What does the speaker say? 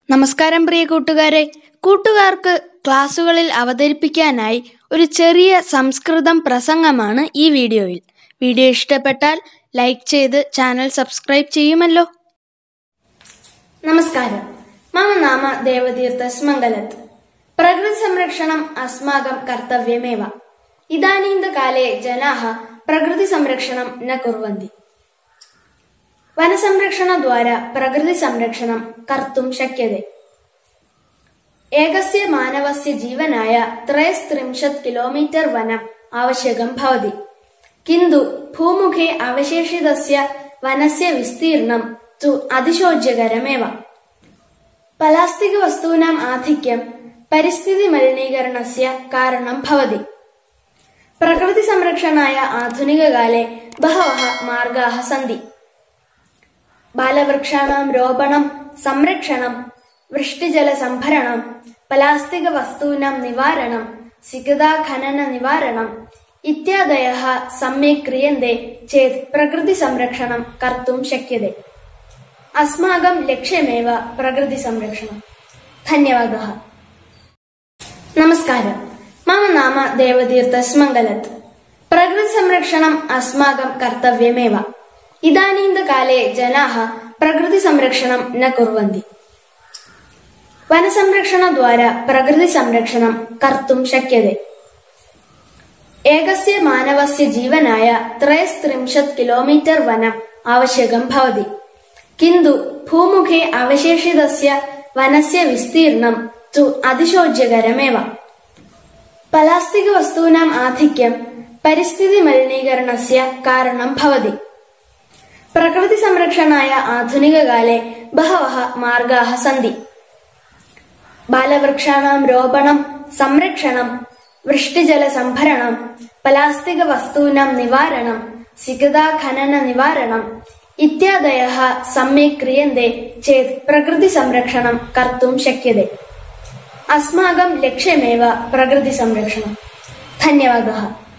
നമസ്കാരം പ്രിയ കൂട്ടുകാരെ കൂട്ടുകാർക്ക് ക്ലാസ്സുകളിൽ അവതരിപ്പിക്കാനായി ഒരു ചെറിയ സംസ്കൃതം പ്രസംഗമാണ് ഈ വീഡിയോയിൽ വീഡിയോ ഇഷ്ടപ്പെട്ടാൽ ലൈക്ക് ചെയ്ത് ചാനൽ സബ്സ്ക്രൈബ് ചെയ്യുമല്ലോ നമസ്കാരം മമ നാമ ദേവതീർത്ഥസ് മംഗലത്ത് പ്രകൃതി സംരക്ഷണം അസ്മാകം കർത്തവ്യമേവ ഇതാനീന്തകാലേ ജനാഹ പ്രകൃതി സംരക്ഷണം ന കുർവന്തി വനസംരക്ഷണദ്വാര പ്രകൃതി സംരക്ഷണം കർത്തും ശക്യത്തെ ഏകസ്യ മാനവസ്യ ജീവനായ ത്രയസ്ത്രിംശത് കിലോമീറ്റർ വനം ആവശ്യകം ഭവതി കിന്തു ഭൂമുഖേ അവശേഷിതസ്യ വനസ്യ വിസ്തീർണം തു അതിശോച്യകരമേവ പ്ലാസ്റ്റിക് വസ്തൂനാം ആധിക്യം പരിസ്ഥിതി മലിനീകരണസ്യ കാരണം ഭവതി പ്രകൃതി സംരക്ഷണായ ആധുനികകാലേ ബഹവः മാർഗാः സന്തി ബാലവൃക്ഷാണാം രോപണം സംരക്ഷണം വൃഷ്ടിജല സംഭരണം പ്ലാസ്റ്റിക വസ്തൂനാം നിവാരണം സിഗതാഖനന നിവാരണം ഇത്യാദയः सम्यक् क्रियन्ते चेत् प्रकृति संरक्षणं कर्तुं शक्यते अस्माकं लक्ष्यमेव प्रकृति संरक्षणं धन्यवादः നമസ്കാരം മമ നാമ ദേവതീർത്ഥസ് മംഗലത്ത് പ്രകൃതി സംരക്ഷണം അസ്മാകം കർത്തവ്യമേവ ഇതാനീന്തകാലേ ജനാഹ പ്രകൃതി സംരക്ഷണം ന കുർവന്തി വനസംരക്ഷണദ്വാര പ്രകൃതി സംരക്ഷണം കർത്തും ശക്യത്തെ ഏകസ്യ മാനവസ്യ ജീവനായ ത്രയസ്ത്രിംശത് കിലോമീറ്റർ വനം ആവശ്യകം ഭവതി കിന്തു ഭൂമുഖേ അവശേഷിതസ്യ വനസ്യ വിസ്തീർണം തു അതിശോച്യകരമേവ പ്ലാസ്റ്റിക് വസ്തൂനാം ആധിക്യം പരിസ്ഥിതി മലിനീകരണസ്യ കാരണം ഭവതി പ്രകൃതി സംരക്ഷണായ ആധുനികകാലേ ബഹവः മാർഗാः സന്തി ബാലവൃക്ഷാണാം രോപണം സംരക്ഷണം വൃഷ്ടിജല സംഭരണം പ്ലാസ്റ്റിക വസ്തൂനാം നിവാരണം സിഗതാഖനന നിവാരണം ഇത്യാദയः सम्यक् क्रियन्ते चेत् प्रकृति संरक्षणं कर्तुं शक्यते अस्माकं लक्ष्यमेव प्रकृति संरक्षणं धन्यवादः